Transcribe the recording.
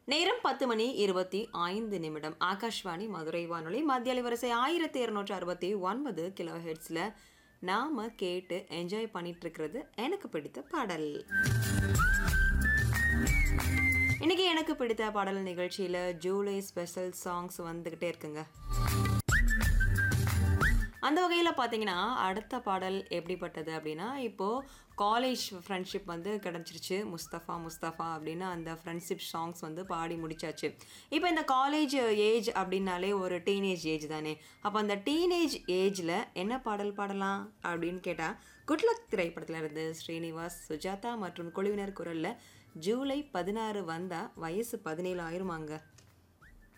நேரம் பத்து மணி இருபத்தி ஐந்து நிமிடம் ஆகாஷ்வாணி மதுரை வானொலி மத்திய அலைவரிசை ஆயிரத்தி இருநூற்றி அறுபத்தி ஒன்பது கிலோ ஹெட்ஸில் நாம கேட்டு என்ஜாய் பண்ணிட்டு இருக்கிறது எனக்கு பிடித்த பாடல் இன்னைக்கு எனக்கு பிடித்த பாடல் நிகழ்ச்சியில் ஜூலை ஸ்பெஷல் சாங்ஸ் வந்துக்கிட்டே இருக்குங்க அந்த வகையில் பார்த்தீங்கன்னா அடுத்த பாடல் எப்படிப்பட்டது அப்படின்னா இப்போது காலேஜ் ஃப்ரெண்ட்ஷிப் வந்து கிடச்சிருச்சு முஸ்தஃபா முஸ்தஃபா அப்படின்னு அந்த ஃப்ரெண்ட்ஷிப் சாங்ஸ் வந்து பாடி முடிச்சாச்சு இப்போ இந்த காலேஜ் ஏஜ் அப்படின்னாலே ஒரு டீனேஜ் ஏஜ் தானே அப்போ அந்த டீனேஜ் ஏஜில் என்ன பாடல் பாடலாம் அப்படின்னு கேட்டால் குட்லக் திரைப்படத்தில் இருந்து ஸ்ரீனிவாஸ் சுஜாதா மற்றும் குழுவினர் குரலில் ஜூலை பதினாறு வந்தால் வயசு பதினேழு ஆயிருமாங்க